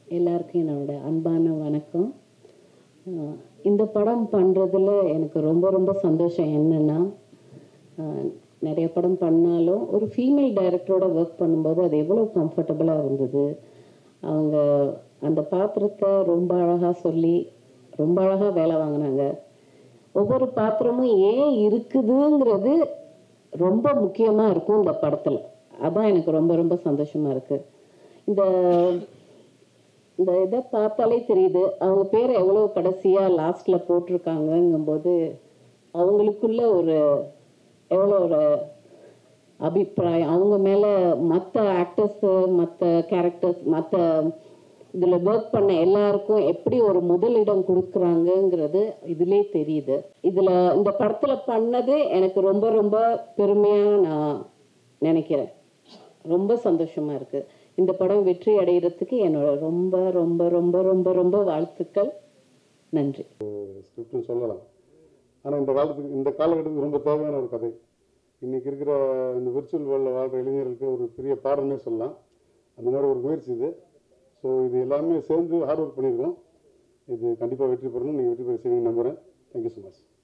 எல்லாருக்கும் என்னோட அன்பான வணக்கம் அஹ் இந்த படம் பண்ணுறதுல எனக்கு ரொம்ப ரொம்ப சந்தோஷம் என்னென்னா நிறைய படம் பண்ணாலும் ஒரு ஃபீமேல் டைரக்டரோட ஒர்க் பண்ணும்போது அது எவ்வளோ கம்ஃபர்டபுளாக இருந்தது அவங்க அந்த பாத்திரத்தை ரொம்ப அழகாக சொல்லி ரொம்ப அழகாக வேலை வாங்கினாங்க ஒவ்வொரு பாத்திரமும் ஏன் இருக்குதுங்கிறது ரொம்ப முக்கியமாக இருக்கும் இந்த படத்தில் அதான் எனக்கு ரொம்ப ரொம்ப சந்தோஷமாக இருக்குது இந்த இந்த இதை பார்த்தாலே தெரியுது அவங்க பேரை எவ்வளோ கடைசியாக லாஸ்ட்டில் போட்டிருக்காங்கங்கும்போது அவங்களுக்குள்ள ஒரு எவ்வளோ ஒரு அபிப்பிராயம் அவங்க மேலே மற்ற ஆக்டர்ஸு மற்ற கேரக்டர்ஸ் மற்ற இதில் ஒர்க் பண்ண எல்லாருக்கும் எப்படி ஒரு முதலிடம் கொடுக்குறாங்கங்கிறது இதிலே தெரியுது இதில் இந்த படத்தில் பண்ணது எனக்கு ரொம்ப ரொம்ப பெருமையாக நான் நினைக்கிறேன் ரொம்ப சந்தோஷமா இருக்கு இந்த படம் வெற்றி அடைகிறதுக்கு என்னோட ரொம்ப ரொம்ப ரொம்ப ரொம்ப ரொம்ப வாழ்த்துக்கள் நன்றி ஸ்கிரிப்ட்னு சொல்லலாம் ஆனால் இந்த காலத்துக்கு இந்த காலகட்டத்துக்கு ரொம்ப தேவையான ஒரு கதை இன்னைக்கு இருக்கிற இந்த விர்ச்சுவல் வேர்ல்டில் வாழ்கிற இளைஞர்களுக்கு ஒரு பெரிய பாடம்னே சொல்லலாம் அந்த மாதிரி ஒரு முயற்சி இது ஸோ இது எல்லாமே சேர்ந்து ஹார்ட் ஒர்க் பண்ணியிருக்கோம் இது கண்டிப்பாக வெற்றி பெறணும் நீங்கள் வெற்றி பெற செய்வீங்க நம்புகிறேன் தேங்க்யூ ஸோ மச்